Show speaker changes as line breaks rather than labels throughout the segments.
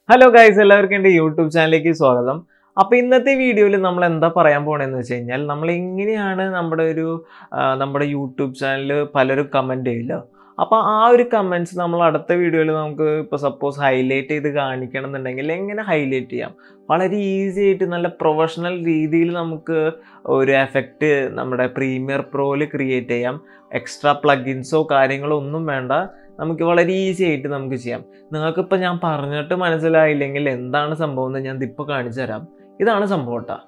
Hello guys എല്ലാവർക്കും എൻ്റെ YouTube ചാനലിലേക്ക് സ്വാഗതം അപ്പോൾ ഇന്നത്തെ വീഡിയോയിൽ നമ്മൾ എന്താ പറയാൻ പോണെന്ന് വെച്ച് കഴിഞ്ഞാൽ നമ്മൾ എങ്ങനെയാണ് നമ്മുടെ ഒരു ആ, നമ്മുടെ യൂട്യൂബ് ചാനൽ പലരും കമൻറ്റ് ചെയ്യില്ല അപ്പോൾ ആ ഒരു കമൻറ്റ്സ് നമ്മൾ അടുത്ത വീഡിയോയിൽ നമുക്ക് ഇപ്പോൾ സപ്പോസ് ഹൈലൈറ്റ് ചെയ്ത് കാണിക്കണം എന്നുണ്ടെങ്കിൽ എങ്ങനെ ഹൈലൈറ്റ് ചെയ്യാം വളരെ ഈസി ആയിട്ട് നല്ല പ്രൊഫഷണൽ രീതിയിൽ നമുക്ക് ഒരു എഫക്റ്റ് നമ്മുടെ പ്രീമിയർ പ്രോയിൽ ക്രിയേറ്റ് ചെയ്യാം എക്സ്ട്രാ പ്ലഗിൻസോ കാര്യങ്ങളോ ഒന്നും വേണ്ട നമുക്ക് വളരെ ഈസി ആയിട്ട് നമുക്ക് ചെയ്യാം നിങ്ങൾക്കിപ്പോൾ ഞാൻ പറഞ്ഞിട്ട് മനസ്സിലായില്ലെങ്കിൽ എന്താണ് സംഭവം എന്ന് ഞാൻ ഇപ്പോൾ കാണിച്ചു തരാം ഇതാണ് സംഭവം കേട്ടോ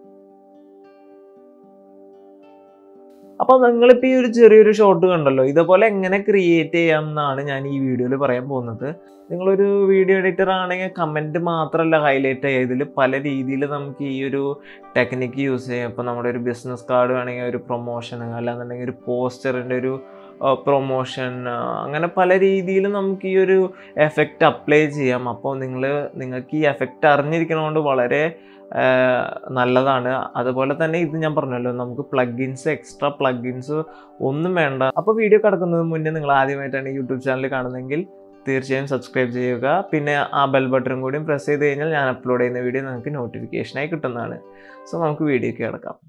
അപ്പോൾ നിങ്ങളിപ്പോൾ ഈ ഒരു ചെറിയൊരു ഷോട്ട് കണ്ടല്ലോ ഇതേപോലെ എങ്ങനെ ക്രിയേറ്റ് ചെയ്യാം എന്നാണ് ഞാൻ ഈ വീഡിയോയിൽ പറയാൻ പോകുന്നത് നിങ്ങളൊരു വീഡിയോ എഡിറ്റർ ആണെങ്കിൽ കമൻറ്റ് മാത്രമല്ല ഹൈലൈറ്റ് ചെയ്യുക ഇതിൽ പല രീതിയിൽ നമുക്ക് ഈ ഒരു ടെക്നിക്ക് യൂസ് ചെയ്യാം ഇപ്പോൾ നമ്മുടെ ഒരു ബിസിനസ് കാർഡ് വേണമെങ്കിൽ ഒരു പ്രൊമോഷൻ അല്ലാന്നുണ്ടെങ്കിൽ ഒരു പോസ്റ്ററിൻ്റെ ഒരു പ്രൊമോഷൻ അങ്ങനെ പല രീതിയിൽ നമുക്ക് ഈ ഒരു എഫക്റ്റ് അപ്ലൈ ചെയ്യാം അപ്പോൾ നിങ്ങൾ നിങ്ങൾക്ക് ഈ എഫക്റ്റ് അറിഞ്ഞിരിക്കണതുകൊണ്ട് വളരെ ആ, നല്ലതാണ് അതുപോലെ തന്നെ ഇത് ഞാൻ പറഞ്ഞല്ലോ നമുക്ക് പ്ലഗിൻസ് എക്സ്ട്രാ പ്ലഗിൻസ് ഒന്നും വേണ്ട അപ്പോൾ വീഡിയോ കിടക്കുന്നതിന് മുന്നേ നിങ്ങൾ ആദ്യമായിട്ടാണ് യൂട്യൂബ് ചാനൽ കാണുന്നതെങ്കിൽ തീർച്ചയായും സബ്സ്ക്രൈബ് ചെയ്യുക പിന്നെ ആ ബെൽ ബട്ടൺ കൂടിയും പ്രസ് ചെയ്ത് കഴിഞ്ഞാൽ ഞാൻ അപ്ലോഡ് ചെയ്യുന്ന വീഡിയോ നിങ്ങൾക്ക് നോട്ടിഫിക്കേഷനായി കിട്ടുന്നതാണ് സോ നമുക്ക് വീഡിയോക്ക് കിടക്കാം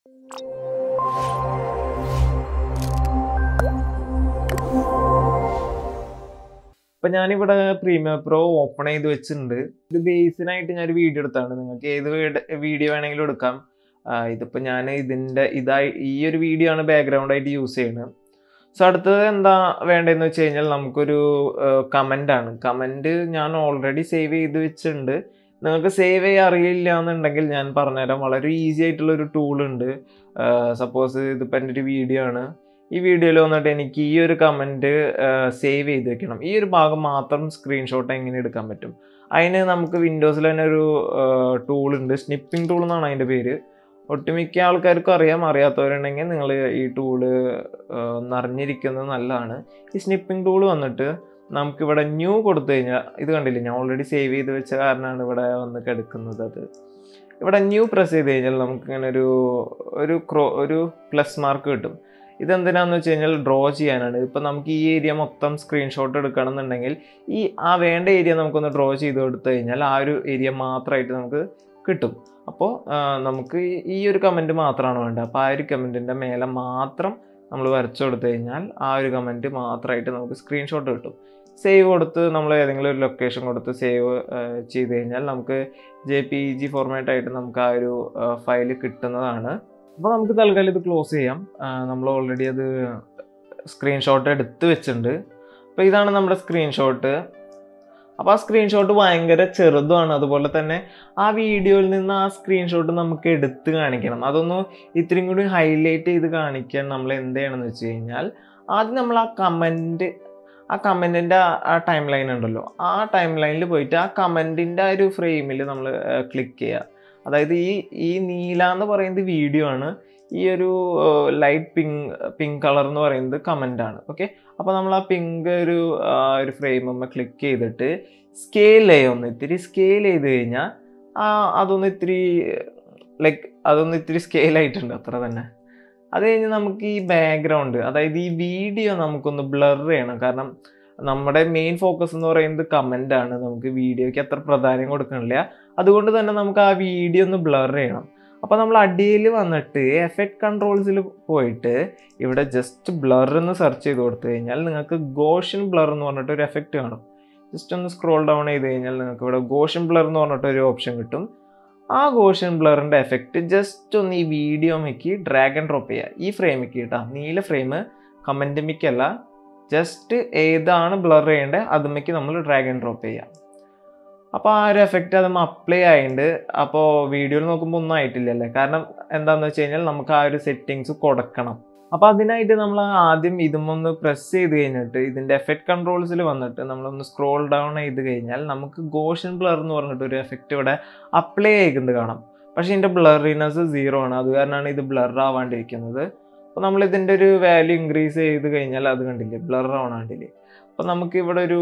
ഇപ്പം ഞാനിവിടെ പ്രീമിയർ പ്രോ ഓപ്പൺ ചെയ്ത് വെച്ചിട്ടുണ്ട് ഇത് ബേസിനായിട്ട് ഞാൻ ഒരു വീഡിയോ എടുത്താണ് നിങ്ങൾക്ക് ഏത് വീഡിയോ വേണമെങ്കിലും എടുക്കാം ആ, ഇതിപ്പോൾ ഞാൻ ഇതിൻ്റെ ഇതായി ഈ ഒരു വീഡിയോ ആണ് ബാക്ക്ഗ്രൗണ്ട് ആയിട്ട് യൂസ് ചെയ്യുന്നത് സോ അടുത്തത് എന്താ വേണ്ടതെന്ന് വെച്ച് കഴിഞ്ഞാൽ നമുക്കൊരു കമൻ്റ് ആണ് കമൻറ്റ് ഞാൻ ഓൾറെഡി സേവ് ചെയ്ത് വെച്ചിട്ടുണ്ട് നിങ്ങൾക്ക് സേവ് ചെയ്യാൻ അറിയില്ല എന്നുണ്ടെങ്കിൽ ഞാൻ പറഞ്ഞുതരാം വളരെ ഈസി ആയിട്ടുള്ള ഒരു ടൂൾ ഉണ്ട് സപ്പോസ് ഇതിപ്പോൾ എൻ്റെ ഒരു വീഡിയോ ആണ് ഈ വീഡിയോയിൽ വന്നിട്ട് എനിക്ക് ഈ ഒരു കമൻറ്റ് സേവ് ചെയ്ത് വെക്കണം ഈ ഒരു ഭാഗം മാത്രം സ്ക്രീൻഷോട്ട് എങ്ങനെ എടുക്കാൻ പറ്റും അതിന് നമുക്ക് വിൻഡോസിൽ തന്നെ ഒരു ടൂൾ ഉണ്ട് സ്നിപ്പിംഗ് ടൂൾ എന്നാണ് അതിൻ്റെ പേര് ഒട്ടുമിക്ക ആൾക്കാർക്കും അറിയാം അറിയാത്തവരുണ്ടെങ്കിൽ നിങ്ങൾ ഈ ടൂള് ഒന്ന് അറിഞ്ഞിരിക്കുന്നത് നല്ലതാണ് ഈ സ്നിപ്പിംഗ് ടൂൾ വന്നിട്ട് നമുക്കിവിടെ ന്യൂ കൊടുത്തു കഴിഞ്ഞാൽ ഇത് കണ്ടില്ലേ ഞാൻ ഓൾറെഡി സേവ് ചെയ്ത് വെച്ച കാരണമാണ് ഇവിടെ വന്ന് കിടക്കുന്നത് അത് ഇവിടെ ന്യൂ പ്രസ് ചെയ്ത് കഴിഞ്ഞാൽ നമുക്കിങ്ങനെ ഒരു ഒരു ക്രോ ഒരു പ്ലസ് മാർക്ക് കിട്ടും ഇതെന്തിനാന്ന് വെച്ച് കഴിഞ്ഞാൽ ഡ്രോ ചെയ്യാനാണ് ഇപ്പം നമുക്ക് ഈ ഏരിയ മൊത്തം സ്ക്രീൻഷോട്ട് എടുക്കണമെന്നുണ്ടെങ്കിൽ ഈ ആ വേണ്ട ഏരിയ നമുക്കൊന്ന് ഡ്രോ ചെയ്ത് കൊടുത്തു കഴിഞ്ഞാൽ ആ ഒരു ഏരിയ മാത്രമായിട്ട് നമുക്ക് കിട്ടും അപ്പോൾ നമുക്ക് ഈ- ഈ ഒരു കമൻറ്റ് മാത്രമാണ് വേണ്ടത് അപ്പോൾ ആ ഒരു കമൻറ്റിൻ്റെ മേലെ മാത്രം നമ്മൾ വരച്ചു കൊടുത്തു കഴിഞ്ഞാൽ ആ ഒരു കമൻറ്റ് മാത്രമായിട്ട് നമുക്ക് സ്ക്രീൻഷോട്ട് കിട്ടും സേവ് കൊടുത്ത് നമ്മൾ ഏതെങ്കിലും ഒരു ലൊക്കേഷൻ കൊടുത്ത് സേവ് ചെയ്ത് കഴിഞ്ഞാൽ നമുക്ക് ജെ പി ജി ഫോർമാറ്റ് ആയിട്ട് നമുക്ക് ആ ഒരു ഫയൽ കിട്ടുന്നതാണ് അപ്പോൾ നമുക്ക് തൽക്കാലം ഇത് ക്ലോസ് ചെയ്യാം ആ, നമ്മൾ ഓൾറെഡി അത് സ്ക്രീൻഷോട്ട് എടുത്ത് വെച്ചിട്ടുണ്ട് അപ്പോൾ ഇതാണ് നമ്മുടെ സ്ക്രീൻഷോട്ട് അപ്പോൾ ആ സ്ക്രീൻഷോട്ട് ഭയങ്കര ചെറുതുമാണ് അതുപോലെ തന്നെ ആ വീഡിയോയിൽ നിന്ന് ആ സ്ക്രീൻഷോട്ട് നമുക്ക് എടുത്ത് കാണിക്കണം അതൊന്ന് ഇത്രയും കൂടി ഹൈലൈറ്റ് ചെയ്ത് കാണിക്കാൻ നമ്മൾ എന്ത് ചെയ്യണമെന്ന് വെച്ച് കഴിഞ്ഞാൽ ആദ്യം നമ്മൾ ആ കമൻറ്റ് ആ കമൻറ്റിൻ്റെ ആ ടൈം ലൈൻ ഉണ്ടല്ലോ ആ ടൈം ലൈനിൽ പോയിട്ട് ആ കമൻറ്റിൻ്റെ ആ ഒരു ഫ്രെയിമിൽ നമ്മൾ ക്ലിക്ക് ചെയ്യുക അതായത് ഈ ഈ നീല എന്ന് പറയുന്നത് വീഡിയോ ആണ് ഈ ഒരു ലൈറ്റ് പിങ്ക് പിങ്ക് കളർ എന്ന് പറയുന്നത് കമൻ്റ് ആണ് ഓക്കെ അപ്പോൾ നമ്മൾ ആ പിങ്ക് ഒരു ആ, ഒരു ഫ്രെയിം ക്ലിക്ക് ചെയ്തിട്ട് സ്കെയിൽ ചെയ്യുക ഒന്ന് ഇത്തിരി സ്കെയിൽ ചെയ്ത് കഴിഞ്ഞാൽ ആ അതൊന്ന് ഇത്തിരി ലൈക്ക് അതൊന്ന് ഇത്തിരി സ്കെയിൽ ആയിട്ടുണ്ട് അത്ര തന്നെ അത് കഴിഞ്ഞ് നമുക്ക് ഈ ബാക്ക്ഗ്രൗണ്ട് അതായത് ഈ വീഡിയോ നമുക്കൊന്ന് ബ്ലർ ചെയ്യണം കാരണം നമ്മുടെ മെയിൻ ഫോക്കസ് എന്ന് പറയുന്നത് കമൻ്റ് ആണ് നമുക്ക് വീഡിയോയ്ക്ക് അത്ര പ്രാധാന്യം കൊടുക്കണില്ല അതുകൊണ്ട് തന്നെ നമുക്ക് ആ വീഡിയോ ഒന്ന് ബ്ലർ ചെയ്യണം അപ്പോൾ നമ്മൾ അടിയിൽ വന്നിട്ട് എഫക്റ്റ് കൺട്രോൾസിൽ പോയിട്ട് ഇവിടെ ജസ്റ്റ് ബ്ലർ എന്ന് സെർച്ച് ചെയ്ത് കൊടുത്തു കഴിഞ്ഞാൽ നിങ്ങൾക്ക് ഗോഷൻ ബ്ലർ എന്ന് പറഞ്ഞിട്ട് ഒരു എഫക്റ്റ് കാണും ജസ്റ്റ് ഒന്ന് സ്ക്രോൾ ഡൗൺ ചെയ്ത് കഴിഞ്ഞാൽ നിങ്ങൾക്ക് ഇവിടെ ഗോഷൻ ബ്ലർ എന്ന് പറഞ്ഞിട്ട് ഒരു ഓപ്ഷൻ കിട്ടും ആ ഗോഷൻ ബ്ലറിൻ്റെ എഫക്റ്റ് ജസ്റ്റ് ഒന്ന് ഈ വീഡിയോ മിക്ക് ഡ്രാഗ് ആൻഡ് ഡ്രോപ്പ് ചെയ്യുക ഈ ഫ്രെയിമിക്ക് കേട്ടോ നീല ഫ്രെയിം കമൻറ്റ് മിക്കല്ല ജസ്റ്റ് ഏതാണ് ബ്ലർ ചെയ്യേണ്ടത് അതുമ്മയ്ക്ക് നമ്മൾ ഡ്രാഗ് ആൻഡ് ഡ്രോപ്പ് ചെയ്യുക അപ്പോൾ ആ ഒരു എഫക്റ്റ് അതും അപ്ലൈ ആയിട്ടുണ്ട് അപ്പോൾ വീഡിയോയിൽ നോക്കുമ്പോൾ ഒന്നും ആയിട്ടില്ലല്ലേ കാരണം എന്താണെന്ന് വെച്ച് കഴിഞ്ഞാൽ നമുക്ക് ആ ഒരു സെറ്റിങ്സ് കൊടുക്കണം അപ്പോൾ അതിനായിട്ട് നമ്മൾ ആദ്യം ഇതുമൊന്ന് പ്രസ് ചെയ്ത് കഴിഞ്ഞിട്ട് ഇതിൻ്റെ എഫക്റ്റ് കൺട്രോൾസിൽ വന്നിട്ട് നമ്മളൊന്ന് സ്ക്രോൾ ഡൗൺ ചെയ്ത് കഴിഞ്ഞാൽ നമുക്ക് ഗോഷൻ ബ്ലർ എന്ന് പറഞ്ഞിട്ട് ഒരു എഫക്റ്റ് ഇവിടെ അപ്ലൈ ചെയ്ക്കുന്നത് കാണാം പക്ഷേ ഇതിൻ്റെ ബ്ലറിനെസ് സീറോ ആണ് അത് കാരണമാണ് ഇത് ബ്ലർ ആവാണ്ടിരിക്കുന്നത് അപ്പോൾ നമ്മൾ ഇതിൻ്റെ ഒരു വാല്യൂ ഇൻക്രീസ് ചെയ്ത് കഴിഞ്ഞാൽ അത് കണ്ടില്ലേ ബ്ലർ ആവണാണ്ടില്ലേ അപ്പോൾ നമുക്ക് ഇവിടെ ഒരു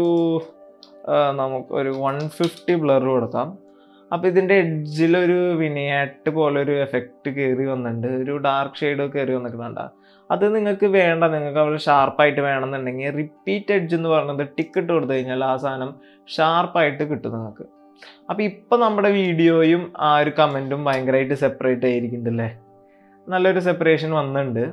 ആ, നമുക്ക് ഒരു വൺ ഫിഫ്റ്റി ബ്ലർ കൊടുക്കാം അപ്പോൾ ഇതിൻ്റെ എഡ്ജിലൊരു വിനയാട്ട് പോലെ ഒരു എഫക്റ്റ് കയറി വന്നിട്ടുണ്ട് ഒരു ഡാർക്ക് ഷെയ്ഡ് കയറി വന്നിട്ടുണ്ടാ അത് നിങ്ങൾക്ക് വേണ്ട നിങ്ങൾക്ക് അവിടെ ഷാർപ്പായിട്ട് വേണമെന്നുണ്ടെങ്കിൽ റിപ്പീറ്റ് എഡ്ജ് എന്ന് പറയുന്നത് ടിക്കറ്റ് കൊടുത്തു കഴിഞ്ഞാൽ ആ സാധനം ഷാർപ്പായിട്ട് കിട്ടും നിങ്ങൾക്ക് അപ്പോൾ ഇപ്പോൾ നമ്മുടെ വീഡിയോയും ആ ഒരു കമൻറ്റും ഭയങ്കരമായിട്ട് സെപ്പറേറ്റ് ആയിരിക്കുന്നുണ്ടല്ലേ നല്ലൊരു സെപ്പറേഷൻ വന്നിട്ടുണ്ട്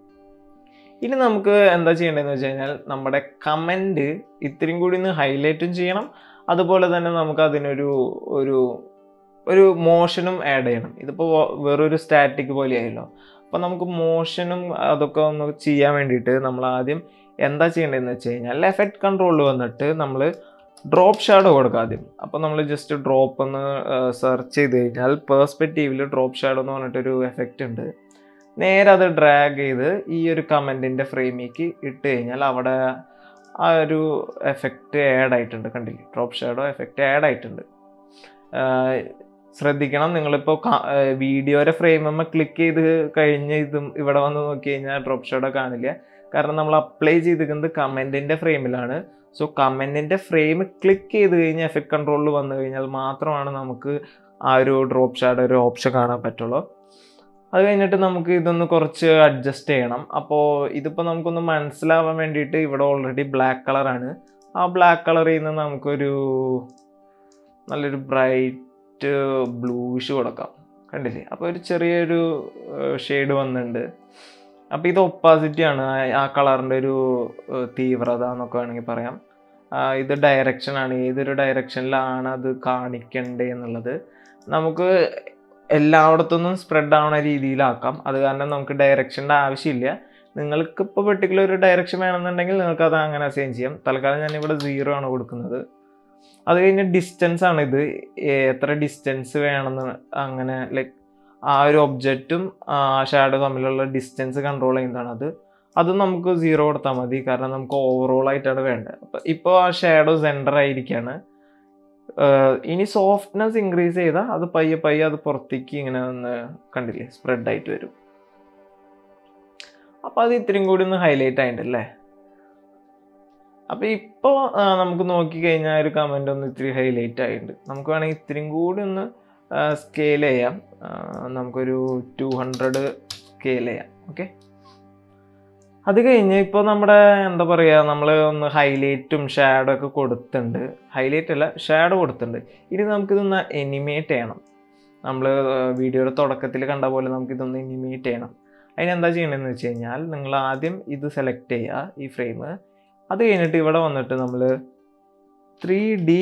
ഇനി നമുക്ക് എന്താ ചെയ്യേണ്ടതെന്ന് വെച്ച് കഴിഞ്ഞാൽ നമ്മുടെ കമൻറ്റ് ഇത്രയും കൂടി ഒന്ന് ഹൈലൈറ്റും ചെയ്യണം അതുപോലെ തന്നെ നമുക്ക് അതിനൊരു ഒരു ഒരു മോഷനും ആഡ് ചെയ്യണം ഇതിപ്പോൾ വേറൊരു സ്റ്റാറ്റിക് പോലെ ആയല്ലോ അപ്പോൾ നമുക്ക് മോഷനും അതൊക്കെ ഒന്ന് ചെയ്യാൻ വേണ്ടിയിട്ട് നമ്മൾ ആദ്യം എന്താ ചെയ്യേണ്ടതെന്ന് വെച്ച് കഴിഞ്ഞാൽ എഫക്റ്റ് കൺട്രോളിൽ വന്നിട്ട് നമ്മൾ ഡ്രോപ്പ് ഷാഡോ കൊടുക്കുക ആദ്യം അപ്പോൾ നമ്മൾ ജസ്റ്റ് ഡ്രോപ്പ് ഒന്ന് സെർച്ച് ചെയ്ത് കഴിഞ്ഞാൽ പേഴ്സ്പെക്റ്റീവിൽ ഡ്രോപ്പ് ഷാഡോ എന്ന് പറഞ്ഞിട്ടൊരു എഫക്റ്റ് ഉണ്ട് നേരെ അത് ഡ്രാഗ് ചെയ്ത് ഈ ഒരു കമൻറ്റിൻ്റെ ഫ്രെയിമിലേക്ക് ഇട്ട് കഴിഞ്ഞാൽ അവിടെ ആ ഒരു എഫക്റ്റ് ആഡ് ആയിട്ടുണ്ട് കണ്ടില്ലേ ഡ്രോപ്പ് ഷാഡോ എഫക്റ്റ് ആഡ് ആയിട്ടുണ്ട് ആഹ് ശ്രദ്ധിക്കണം നിങ്ങളിപ്പോൾ വീഡിയോയുടെ ഫ്രെയിമുമ്പോൾ ക്ലിക്ക് ചെയ്ത് കഴിഞ്ഞ് ഇതും ഇവിടെ വന്ന് നോക്കി കഴിഞ്ഞാൽ ഡ്രോപ്പ് ഷാഡോ കാണില്ല കാരണം നമ്മൾ അപ്ലൈ ചെയ്തിരിക്കുന്നത് കമൻറ്റിൻ്റെ ഫ്രെയിമിലാണ് സോ കമൻറ്റിൻ്റെ ഫ്രെയിം ക്ലിക്ക് ചെയ്ത് കഴിഞ്ഞ് എഫക്റ്റ് കൺട്രോളിൽ വന്നു കഴിഞ്ഞാൽ മാത്രമാണ് നമുക്ക് ആ ഒരു ഡ്രോപ്പ് ഷാഡോ ഒരു ഓപ്ഷൻ കാണാൻ പറ്റുള്ളൂ അത് കഴിഞ്ഞിട്ട് നമുക്ക് ഇതൊന്ന് കുറച്ച് അഡ്ജസ്റ്റ് ചെയ്യണം അപ്പോൾ ഇതിപ്പോൾ നമുക്കൊന്ന് മനസ്സിലാവാൻ വേണ്ടിയിട്ട് ഇവിടെ ഓൾറെഡി ബ്ലാക്ക് കളറാണ് ആ ബ്ലാക്ക് കളറിൽ നിന്ന് നമുക്കൊരു നല്ലൊരു ബ്രൈറ്റ് ബ്ലൂഷ് കൊടുക്കാം കണ്ടില്ലേ അപ്പോൾ ഒരു ചെറിയൊരു ഷെയ്ഡ് വന്നിട്ടുണ്ട് അപ്പോൾ ഇത് ഒപ്പാസിറ്റി ആണ് ആ- ആ കളറിൻ്റെ ഒരു ഏഹ്, തീവ്രത എന്നൊക്കെ വേണമെങ്കിൽ പറയാം ആ, ഇത് ഡയറക്ഷൻ ആണ് ഏതൊരു ഡയറക്ഷനിലാണ് അത് കാണിക്കണ്ടേ എന്നുള്ളത് നമുക്ക് എല്ലായിടത്തുനിന്നും സ്പ്രെഡ് ആവുന്ന രീതിയിലാക്കാം അത് കാരണം നമുക്ക് ഡയറക്ഷൻ്റെ ആവശ്യമില്ല നിങ്ങൾക്ക് ഇപ്പോൾ പെർട്ടിക്കുലർ ഒരു ഡയറക്ഷൻ വേണമെന്നുണ്ടെങ്കിൽ നിങ്ങൾക്ക് അത് അങ്ങനെ അസൈൻ ചെയ്യാം തൽക്കാലം ഞാൻ ഇവിടെ സീറോ ആണ് കൊടുക്കുന്നത് അത് കഴിഞ്ഞ് ഡിസ്റ്റൻസ് ആണ് ഇത് ഏ- എത്ര ഡിസ്റ്റൻസ് വേണമെന്ന് അങ്ങനെ ലൈക്ക് ആ ഒരു ഒബ്ജക്റ്റും ആ ഷാഡോ തമ്മിലുള്ള ഡിസ്റ്റൻസ് കൺട്രോൾ ചെയ്യുന്നതാണ് അത് അതും നമുക്ക് സീറോ കൊടുത്താൽ മതി കാരണം നമുക്ക് ഓവറോൾ ആയിട്ടാണ് വേണ്ടത് അപ്പം ഇപ്പോൾ ആ ഷാഡോ സെൻറ്റർ ആയിരിക്കുകയാണ് ഏഹ് ഇനി സോഫ്റ്റ്നെസ് ഇൻക്രീസ് ചെയ്താൽ അത് പയ്യെ പയ്യെ അത് പുറത്തേക്ക് ഇങ്ങനെ ഒന്ന് കണ്ടില്ലേ സ്പ്രെഡ് ആയിട്ട് വരും അപ്പോൾ അത് ഇത്രയും കൂടി ഒന്ന് ഹൈലൈറ്റ് ആയിട്ടല്ലേ അപ്പോൾ ഇപ്പോൾ നമുക്ക് നോക്കി കഴിഞ്ഞാൽ ഒരു കമൻ്റ് ഒന്ന് ഇത്തിരി ഹൈലൈറ്റ് ആയിട്ടുണ്ട് നമുക്ക് വേണമെങ്കിൽ ഇത്രയും കൂടി ഒന്ന് സ്കെയിൽ ചെയ്യാം ആ, നമുക്കൊരു ടു ഹൺഡ്രഡ് സ്കെയിൽ ചെയ്യാം ഓക്കെ അത് കഴിഞ്ഞ് ഇപ്പോൾ നമ്മുടെ എന്താ പറയുക നമ്മൾ ഒന്ന് ഹൈലൈറ്റും ഷാഡോ ഒക്കെ കൊടുത്തിട്ടുണ്ട് ഹൈലൈറ്റ് അല്ല ഷാഡോ കൊടുത്തിട്ടുണ്ട് ഇനി നമുക്കിതൊന്ന് എനിമേറ്റ് ചെയ്യണം നമ്മൾ വീഡിയോയുടെ തുടക്കത്തിൽ കണ്ട പോലെ നമുക്കിതൊന്ന് എനിമേറ്റ് ചെയ്യണം അതിനെന്താ ചെയ്യണമെന്ന് വെച്ച് കഴിഞ്ഞാൽ നിങ്ങൾ ആദ്യം ഇത് സെലക്ട് ചെയ്യുക ഈ ഫ്രെയിം അത് കഴിഞ്ഞിട്ട് ഇവിടെ വന്നിട്ട് നമ്മൾ three D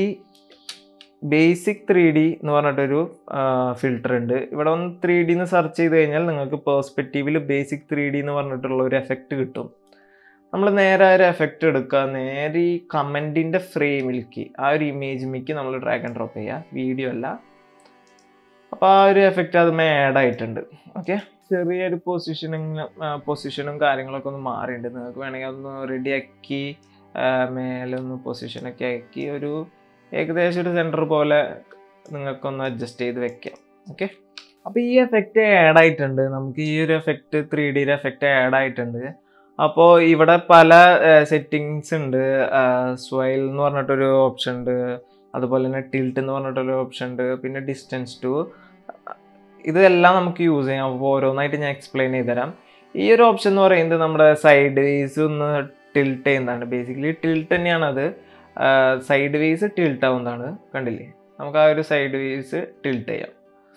basic three D എന്ന് പറഞ്ഞിട്ടൊരു ഫിൽറ്റർ ഉണ്ട് ഇവിടെ ഒന്ന് ത്രീ ഡി എന്ന് സെർച്ച് ചെയ്ത് കഴിഞ്ഞാൽ നിങ്ങൾക്ക് പേഴ്സ്പെക്റ്റീവിൽ ബേസിക് ത്രീ ഡി എന്ന് പറഞ്ഞിട്ടുള്ള ഒരു എഫക്റ്റ് കിട്ടും നമ്മൾ നേരെ ആ ഒരു എഫക്റ്റ് എടുക്കുക നേരെ ഈ കമൻറ്റിൻ്റെ ഫ്രെയിമിലേക്ക് ആ ഒരു ഇമേജിലേക്ക് നമ്മൾ ഡ്രാഗ് ആൻഡ് ഡ്രോപ്പ് ചെയ്യുക വീഡിയോ അല്ല അപ്പോൾ ആ ഒരു എഫക്റ്റ് അതുമേ ആഡ് ആയിട്ടുണ്ട് ഓക്കെ ചെറിയൊരു പൊസിഷനിങ് പൊസിഷനും കാര്യങ്ങളൊക്കെ ഒന്ന് മാറിയിട്ടുണ്ട് നിങ്ങൾക്ക് വേണമെങ്കിൽ അതൊന്ന് റെഡിയാക്കി മേലെ ഒന്ന് പൊസിഷനൊക്കെ ആക്കി ഒരു ഏകദേശം ഒരു സെൻറ്റർ പോലെ നിങ്ങൾക്കൊന്ന് അഡ്ജസ്റ്റ് ചെയ്ത് വെക്കാം ഓക്കെ അപ്പോൾ ഈ എഫക്റ്റ് ആഡ് ആയിട്ടുണ്ട് നമുക്ക് ഈ ഒരു എഫക്റ്റ് ത്രീ ഡിയുടെ എഫക്റ്റ് ആഡ് ആയിട്ടുണ്ട് അപ്പോൾ ഇവിടെ പല സെറ്റിങ്സ് ഉണ്ട് സ്വൈൽ എന്ന് പറഞ്ഞിട്ടൊരു ഓപ്ഷൻ ഉണ്ട് അതുപോലെ തന്നെ ടിൽറ്റ് എന്ന് പറഞ്ഞിട്ടൊരു ഓപ്ഷൻ ഉണ്ട് പിന്നെ ഡിസ്റ്റൻസ് ടു ഇതെല്ലാം നമുക്ക് യൂസ് ചെയ്യാം അപ്പോൾ ഓരോന്നായിട്ട് ഞാൻ എക്സ്പ്ലെയിൻ ചെയ്തുതരാം ഈ ഒരു ഓപ്ഷൻ എന്ന് പറയുന്നത് നമ്മുടെ സൈഡ് വേസ് ഒന്ന് ടിൽട്ട് ചെയ്യുന്നതാണ് ബേസിക്കലി ടിൽട്ട് തന്നെയാണ് അത് സൈഡ് വേസ് ടിൽട്ട് ആവുന്നതാണ് കണ്ടില്ലേ നമുക്ക് ആ ഒരു സൈഡ് വേസ് ടിൽട്ട് ചെയ്യാം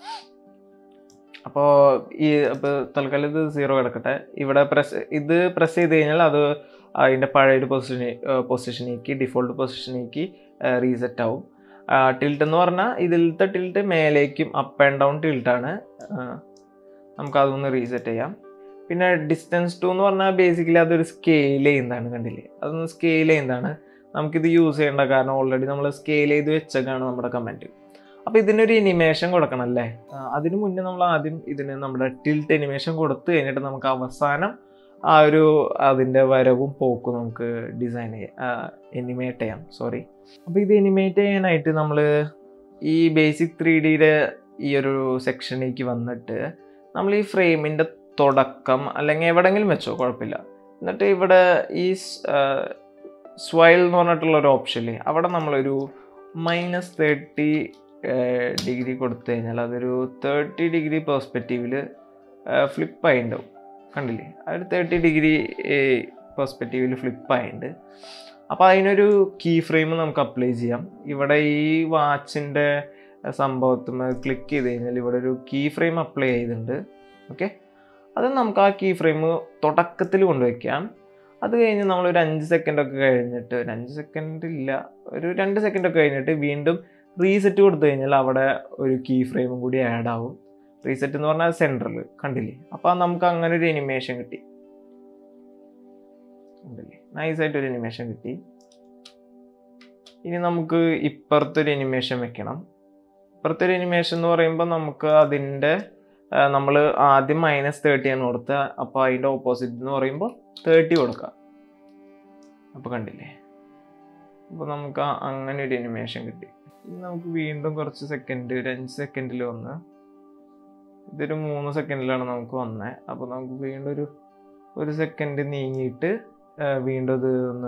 അപ്പോൾ ഈ അപ്പോൾ തൽക്കാലം ഇത് സീറോ കിടക്കട്ടെ ഇവിടെ പ്രസ് ഇത് പ്രസ് ചെയ്ത് കഴിഞ്ഞാൽ അത് അതിൻ്റെ പഴയൊരു പൊസിഷനി പൊസിഷനിലേക്ക് ഡിഫോൾട്ട് പൊസിഷനിലേക്ക് റീസെറ്റ് ആവും ടിൽട്ട് എന്ന് പറഞ്ഞാൽ ഇതിലത്തെ ടിൽട്ട് മേലേക്കും അപ്പ് ആൻഡ് ഡൗൺ ടിൽട്ടാണ് നമുക്ക് അതൊന്ന് റീസെറ്റ് ചെയ്യാം പിന്നെ ഡിസ്റ്റൻസ് ടു എന്ന് പറഞ്ഞാൽ ബേസിക്കലി അതൊരു സ്കെയിൽ ചെയ്യുന്നതാണ് കണ്ടില്ലേ അതൊന്ന് സ്കെയിൽ ചെയ്യുന്നതാണ് നമുക്കിത് യൂസ് ചെയ്യേണ്ട കാരണം ഓൾറെഡി നമ്മൾ സ്കെയിൽ ചെയ്ത് വെച്ചേക്കാണ് നമ്മുടെ കമൻറ്റ് അപ്പോൾ ഇതിനൊരു ഇനിമേഷൻ കൊടുക്കണം അല്ലേ ആ, അതിനു മുന്നേ നമ്മൾ ആദ്യം ഇതിന് നമ്മുടെ ടിൽറ്റ് ഇനിമേഷൻ കൊടുത്തു കഴിഞ്ഞിട്ട് നമുക്ക് അവസാനം ആ ഒരു അതിൻ്റെ വരവും പോക്കും നമുക്ക് ഡിസൈൻ ചെയ്യാം എനിമേറ്റ് ചെയ്യാം സോറി അപ്പോൾ ഇത് എനിമേറ്റ് ചെയ്യാനായിട്ട് നമ്മൾ ഈ ബേസിക് ത്രീ ഡിയുടെ ഈ ഒരു സെക്ഷനിലേക്ക് വന്നിട്ട് നമ്മൾ ഈ ഫ്രെയിമിൻ്റെ തുടക്കം അല്ലെങ്കിൽ എവിടെങ്കിലും വെച്ചോ കുഴപ്പമില്ല എന്നിട്ട് ഇവിടെ ഈ സ്വൈൽ എന്ന് പറഞ്ഞിട്ടുള്ള ഒരു ഓപ്ഷനില്ലേ അവിടെ നമ്മളൊരു മൈനസ് തേർട്ടി ഡിഗ്രി കൊടുത്തു കഴിഞ്ഞാൽ അതൊരു തേർട്ടി ഡിഗ്രി പെർസ്പെക്റ്റീവിൽ ഫ്ലിപ്പ് ആയിട്ടുണ്ടാവും കണ്ടില്ലേ ആ ഒരു തേർട്ടി ഡിഗ്രി പെർസ്പെക്റ്റീവിൽ ഫ്ലിപ്പ് ആയിട്ടുണ്ട് അപ്പോൾ അതിനൊരു കീ ഫ്രെയിം നമുക്ക് അപ്ലൈ ചെയ്യാം ഇവിടെ ഈ വാച്ചിൻ്റെ സംഭവത്തിൽ ക്ലിക്ക് ചെയ്ത് കഴിഞ്ഞാൽ ഇവിടെ ഒരു കീ ഫ്രെയിം അപ്ലൈ ചെയ്തിട്ടുണ്ട് ഓക്കെ അത് നമുക്ക് ആ കീ ഫ്രെയിം തുടക്കത്തിൽ കൊണ്ടുവയ്ക്കാം അത് കഴിഞ്ഞ് നമ്മളൊരു അഞ്ച് സെക്കൻഡ് ഒക്കെ കഴിഞ്ഞിട്ട് ഒരു അഞ്ച് സെക്കൻഡ് ഇല്ല ഒരു രണ്ട് സെക്കൻഡ് ഒക്കെ കഴിഞ്ഞിട്ട് വീണ്ടും റീസെറ്റ് കൊടുത്തു കഴിഞ്ഞാൽ അവിടെ ഒരു കീ ഫ്രെയിമും കൂടി ആഡ് ആവും റീസെറ്റ് എന്ന് പറഞ്ഞാൽ സെൻറ്ററിൽ കണ്ടില്ലേ അപ്പോൾ നമുക്ക് അങ്ങനെ ഒരു എനിമേഷൻ കിട്ടി കണ്ടില്ലേ നൈസായിട്ട് ഒരു എനിമേഷൻ കിട്ടി ഇനി നമുക്ക് ഇപ്പുറത്തെ ഒരു എനിമേഷൻ വെക്കണം ഇപ്പുറത്തെ ഒരു എനിമേഷൻ എന്ന് പറയുമ്പോൾ നമുക്ക് അതിൻ്റെ നമ്മൾ ആദ്യം മൈനസ് തേർട്ടി ആണ് കൊടുത്തത് അപ്പോൾ അതിൻ്റെ ഓപ്പോസിറ്റ് എന്ന് പറയുമ്പോൾ തേർട്ടി കൊടുക്കാം അപ്പോൾ കണ്ടില്ലേ അപ്പോൾ നമുക്ക് ആ- അങ്ങനെ ഒരു എനിമേഷൻ കിട്ടി ഇനി നമുക്ക് വീണ്ടും കുറച്ച് സെക്കൻഡ് ഒരു അഞ്ച് സെക്കൻഡിൽ വന്ന് ഇതൊരു മൂന്ന് സെക്കൻഡിലാണ് നമുക്ക് വന്നത് അപ്പോൾ നമുക്ക് വീണ്ടും ഒരു ഒരു സെക്കൻഡ് നീങ്ങിയിട്ട് ആ, വീണ്ടും ഇത് ഒന്ന്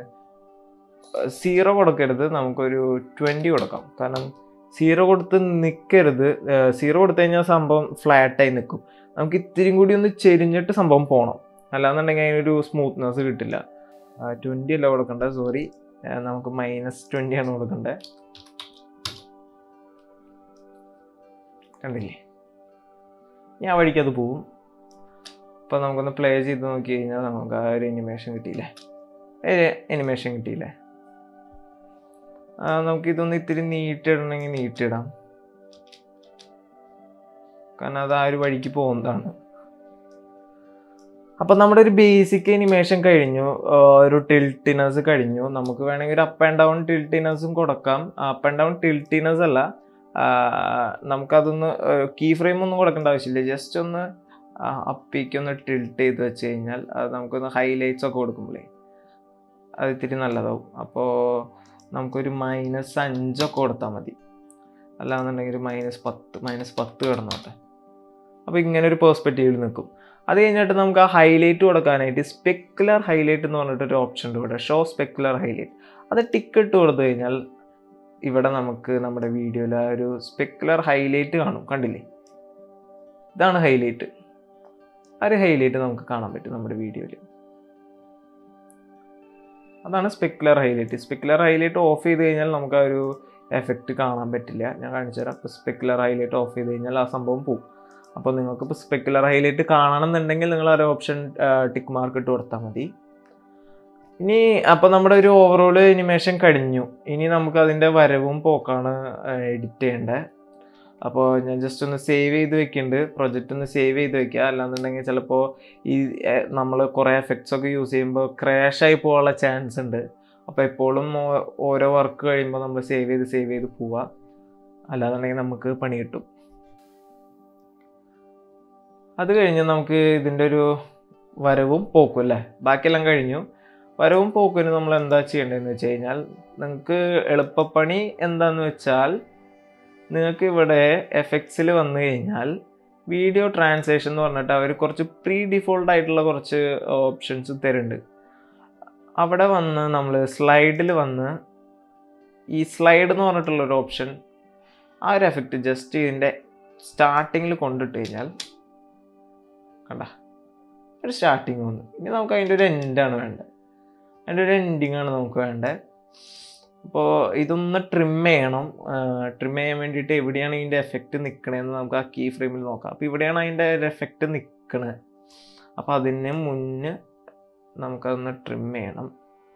സീറോ കൊടുക്കരുത് നമുക്കൊരു ട്വൻറ്റി കൊടുക്കാം കാരണം സീറോ കൊടുത്ത് നിൽക്കരുത് സീറോ കൊടുത്തു കഴിഞ്ഞാൽ സംഭവം ഫ്ലാറ്റായി നിൽക്കും നമുക്ക് ഇത്തിരി കൂടി ഒന്ന് ചെരിഞ്ഞിട്ട് സംഭവം പോകണം അല്ലാന്നുണ്ടെങ്കിൽ അതിനൊരു സ്മൂത്ത്നെസ് കിട്ടില്ല ട്വൻറ്റി അല്ല കൊടുക്കണ്ടത് സോറി നമുക്ക് മൈനസ് ട്വൻറ്റി ആണ് കൊടുക്കേണ്ടത് കണ്ടില്ലേ ഞാൻ വഴിക്ക് അത് പോവും അപ്പോൾ നമുക്കൊന്ന് പ്ലേ ചെയ്ത് നോക്കി കഴിഞ്ഞാൽ നമുക്ക് ആ ഒരു എനിമേഷൻ കിട്ടിയില്ലേ എനിമേഷൻ കിട്ടിയില്ലേ ആ, നമുക്കിതൊന്ന് ഇത്തിരി നീട്ടിടണമെങ്കിൽ നീട്ടിടാം കാരണം അത് ആ ഒരു വഴിക്ക് പോകുന്നതാണ് അപ്പം നമ്മുടെ ഒരു ബേസിക് എനിമേഷൻ കഴിഞ്ഞു ആ, ഒരു ടിൽട്ടിനസ് കഴിഞ്ഞു നമുക്ക് വേണമെങ്കിൽ ഒരു അപ്പ് ആൻഡ് ഡൗൺ ടിൽട്ടിനസും കൊടുക്കാം അപ്പ് ആൻഡ് ഡൗൺ ടിൽട്ടിനസ് അല്ല ആ, നമുക്കതൊന്ന് കീ ഫ്രെയിം ഒന്നും കൊടുക്കേണ്ട ആവശ്യമില്ല ജസ്റ്റ് ഒന്ന് അപ്പിക്ക് ഒന്ന് ടിൽട്ട് ചെയ്ത് വെച്ച് കഴിഞ്ഞാൽ അത് നമുക്കൊന്ന് ഹൈലൈറ്റ്സ് ഒക്കെ കൊടുക്കുമ്പോഴേ അത് ഇത്തിരി നല്ലതാവും അപ്പോൾ നമുക്കൊരു മൈനസ് അഞ്ചൊക്കെ കൊടുത്താൽ മതി അല്ലാന്നുണ്ടെങ്കിൽ ഒരു മൈനസ് പത്ത് മൈനസ് പത്ത് കിടന്നോട്ടെ അപ്പോൾ ഇങ്ങനെ ഒരു പേഴ്സ്പെക്റ്റീവിൽ നിൽക്കും അത് കഴിഞ്ഞിട്ട് നമുക്ക് ആ ഹൈലൈറ്റ് കൊടുക്കാനായിട്ട് സ്പെക്കുലർ ഹൈലൈറ്റ് എന്ന് പറഞ്ഞിട്ടൊരു ഓപ്ഷൻ ഉണ്ട് ഇവിടെ ഷോ സ്പെക്കുലർ ഹൈലൈറ്റ് അത് ടിക്ക് ഇട്ട് കൊടുത്തു കഴിഞ്ഞാൽ ഇവിടെ നമുക്ക് നമ്മുടെ വീഡിയോയിൽ ആ ഒരു സ്പെക്കുലർ ഹൈലൈറ്റ് കാണും കണ്ടില്ലേ ഇതാണ് ഹൈലൈറ്റ് ആ ഒരു ഹൈലൈറ്റ് നമുക്ക് കാണാൻ പറ്റും നമ്മുടെ വീഡിയോയിൽ അതാണ് specular highlight specular highlight off ചെയ്ത് കഴിഞ്ഞാൽ നമുക്ക് ആ ഒരു എഫക്റ്റ് കാണാൻ പറ്റില്ല ഞാൻ കാണിച്ചു തരാം അപ്പോൾ സ്പെക്കുലർ ഹൈലൈറ്റ് ഓഫ് ചെയ്ത് കഴിഞ്ഞാൽ ആ സംഭവം പോകും അപ്പോൾ നിങ്ങൾക്ക് ഇപ്പോൾ സ്പെക്കുലർ ഹൈലൈറ്റ് കാണണമെന്നുണ്ടെങ്കിൽ നിങ്ങൾ ആ ഒരു ഓപ്ഷൻ ടിക്ക് മാർക്ക് ഇട്ട് കൊടുത്താൽ മതി ഇനി അപ്പോൾ നമ്മുടെ ഒരു ഓവറോൾ എനിമേഷൻ കഴിഞ്ഞു ഇനി നമുക്ക് അതിൻ്റെ വരവും പോക്കാണ് എഡിറ്റ് ചെയ്യേണ്ടത് അപ്പോൾ ഞാൻ ജസ്റ്റ് ഒന്ന് സേവ് ചെയ്ത് വെക്കുന്നുണ്ട് പ്രൊജക്റ്റ് ഒന്ന് സേവ് ചെയ്ത് വെക്കുക അല്ലാന്നുണ്ടെങ്കിൽ ചിലപ്പോൾ ഈ നമ്മൾ കുറേ എഫക്ട്സ് ഒക്കെ യൂസ് ചെയ്യുമ്പോൾ ക്രാഷ് ആയി പോകാനുള്ള ചാൻസ് ഉണ്ട് അപ്പോൾ എപ്പോഴും ഓ- ഓരോ വർക്ക് കഴിയുമ്പോൾ നമ്മൾ സേവ് ചെയ്ത് സേവ് ചെയ്ത് പോവുക അല്ലാന്നുണ്ടെങ്കിൽ നമുക്ക് പണി കിട്ടും അത് കഴിഞ്ഞ് നമുക്ക് ഇതിൻ്റെ ഒരു വരവും പോക്കും അല്ലേ ബാക്കിയെല്ലാം കഴിഞ്ഞു വരവും പോക്കിന് നമ്മൾ എന്താ ചെയ്യേണ്ടതെന്ന് വെച്ച് കഴിഞ്ഞാൽ നിങ്ങൾക്ക് എളുപ്പപ്പണി എന്താന്ന് വെച്ചാൽ നിങ്ങൾക്ക് ഇവിടെ എഫക്ട്സിൽ വന്നു കഴിഞ്ഞാൽ വീഡിയോ ട്രാൻസ്ലേഷൻ എന്ന് പറഞ്ഞിട്ട് അവർ കുറച്ച് പ്രീ ഡിഫോൾട്ട് ആയിട്ടുള്ള കുറച്ച് ഓപ്ഷൻസ് തരുന്നുണ്ട് അവിടെ വന്ന് നമ്മൾ സ്ലൈഡിൽ വന്ന് ഈ സ്ലൈഡ് എന്ന് പറഞ്ഞിട്ടുള്ള ഒരു ഓപ്ഷൻ ആ ഒരു എഫക്റ്റ് ജസ്റ്റ് ഇതിൻ്റെ സ്റ്റാർട്ടിങ്ങിൽ കൊണ്ടിട്ട് കഴിഞ്ഞാൽ കണ്ട ഒരു സ്റ്റാർട്ടിങ് വന്നു ഇനി നമുക്ക് അതിൻ്റെ ഒരു എൻഡാണ് വേണ്ടത് അതിൻ്റെ ഒരു എൻഡിങ് ആണ് നമുക്ക് വേണ്ടത് അപ്പോൾ ഇതൊന്ന് ട്രിം ചെയ്യണം ട്രിം ചെയ്യാൻ വേണ്ടിയിട്ട് എവിടെയാണ് ഇതിൻ്റെ എഫക്റ്റ് നിൽക്കണതെന്ന് നമുക്ക് ആ കീ ഫ്രെയിമിൽ നോക്കാം അപ്പോൾ ഇവിടെയാണ് അതിൻ്റെ ഒരു എഫക്റ്റ് നിൽക്കണത് അപ്പോൾ അതിന് മുന്നേ നമുക്കതൊന്ന് ട്രിം ചെയ്യണം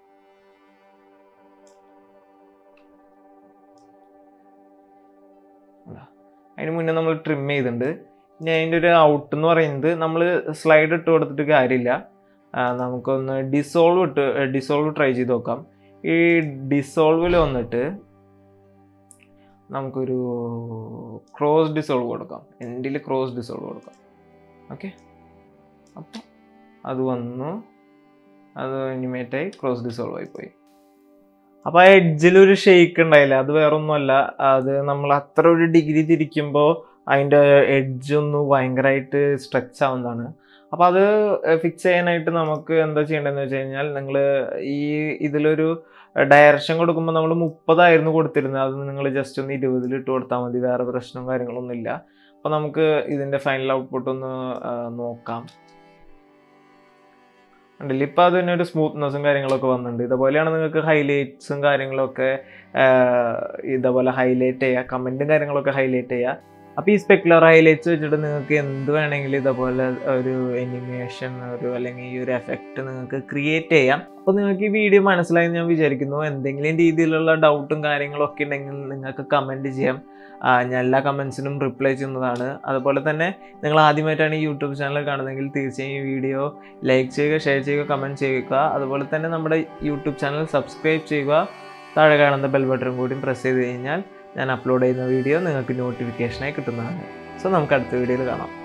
ഇതാ. അതിന് മുന്നേ നമ്മൾ ട്രിം ചെയ്തിട്ടുണ്ട് ഇനി അതിൻ്റെ ഒരു ഔട്ട് എന്ന് പറയുന്നത് നമ്മൾ സ്ലൈഡ് ഇട്ട് കൊടുത്തിട്ട് കാര്യമില്ല ആ, നമുക്കൊന്ന് ഡിസോൾവ് ഇട്ട് ഡിസോൾവ് ട്രൈ ചെയ്ത് നോക്കാം ഈ ഡിസോൾവിൽ വന്നിട്ട് നമുക്കൊരു ക്രോസ് ഡിസോൾവ് കൊടുക്കാം എൻഡിൽ ക്രോസ് ഡിസോൾവ് കൊടുക്കാം ഓക്കെ അപ്പം അത് വന്നു അത് ഇനിമേറ്റായി ക്രോസ് ഡിസോൾവ് ആയിപ്പോയി അപ്പോൾ ആ എഡ്ജിലൊരു ഷെയ്ക്ക് ഉണ്ടായില്ല അത് വേറൊന്നുമല്ല അത് നമ്മൾ അത്ര ഒരു ഡിഗ്രി തിരിക്കുമ്പോൾ അതിൻ്റെ എഡ്ജ് ഒന്ന് ഭയങ്കരമായിട്ട് സ്ട്രെച്ച് ആവുന്നതാണ് അപ്പോൾ അത് ഫിക്സ് ചെയ്യാനായിട്ട് നമുക്ക് എന്താ ചെയ്യേണ്ടതെന്ന് വെച്ച് കഴിഞ്ഞാൽ നിങ്ങൾ ഈ ഇതിലൊരു ഡയറക്ഷൻ കൊടുക്കുമ്പോൾ നമ്മൾ മുപ്പതായിരുന്നു കൊടുത്തിരുന്നത് അത് നിങ്ങൾ ജസ്റ്റ് ഒന്ന് ഇരുപതിൽ ഇട്ട് കൊടുത്താൽ മതി വേറെ പ്രശ്നവും കാര്യങ്ങളൊന്നും ഇല്ല അപ്പോൾ നമുക്ക് ഇതിൻ്റെ ഫൈനൽ ഔട്ട്പുട്ട് ഒന്ന് ആ, നോക്കാം ഉണ്ടല്ലോ ഇപ്പോൾ അതിന് ഒരു സ്മൂത്ത്നെസ്സും കാര്യങ്ങളൊക്കെ വന്നിട്ടുണ്ട് ഇതുപോലെയാണ് നിങ്ങൾക്ക് ഹൈലൈറ്റ്സും കാര്യങ്ങളൊക്കെ ആഹ്, ഇതേപോലെ ഹൈലൈറ്റ് ചെയ്യുക കമൻറ്റും കാര്യങ്ങളൊക്കെ ഹൈലൈറ്റ് ചെയ്യുക അപ്പോൾ ഈ സ്പെക്കുലർ ഹൈലൈറ്റ്സ് വെച്ചിട്ട് നിങ്ങൾക്ക് എന്ത് വേണമെങ്കിലും ഇതേപോലെ ഒരു എനിമേഷൻ ഒരു അല്ലെങ്കിൽ ഈ ഒരു എഫക്റ്റ് നിങ്ങൾക്ക് ക്രിയേറ്റ് ചെയ്യാം അപ്പോൾ നിങ്ങൾക്ക് ഈ വീഡിയോ മനസ്സിലായി എന്ന് ഞാൻ വിചാരിക്കുന്നു എന്തെങ്കിലും രീതിയിലുള്ള ഡൗട്ടും കാര്യങ്ങളൊക്കെ ഉണ്ടെങ്കിൽ നിങ്ങൾക്ക് കമൻറ്റ് ചെയ്യാം ആ, ഞാൻ എല്ലാ കമൻസിനും റിപ്ലൈ ചെയ്യുന്നതാണ് അതുപോലെ തന്നെ നിങ്ങൾ ആദ്യമായിട്ടാണ് ഈ യൂട്യൂബ് ചാനൽ കാണുന്നതെങ്കിൽ തീർച്ചയായും ഈ വീഡിയോ ലൈക്ക് ചെയ്യുക ഷെയർ ചെയ്യുക കമൻറ്റ് ചെയ്യുക അതുപോലെ തന്നെ നമ്മുടെ യൂട്യൂബ് ചാനൽ സബ്സ്ക്രൈബ് ചെയ്യുക താഴെ കാണുന്ന ബെൽ ബട്ടൺ കൂടി പ്രസ് ചെയ്ത് കഴിഞ്ഞാൽ ഞാൻ അപ്ലോഡ് ചെയ്യുന്ന വീഡിയോ നിങ്ങൾക്ക് നോട്ടിഫിക്കേഷനായി കിട്ടുന്നതാണ് സോ നമുക്ക് അടുത്ത വീഡിയോയിൽ കാണാം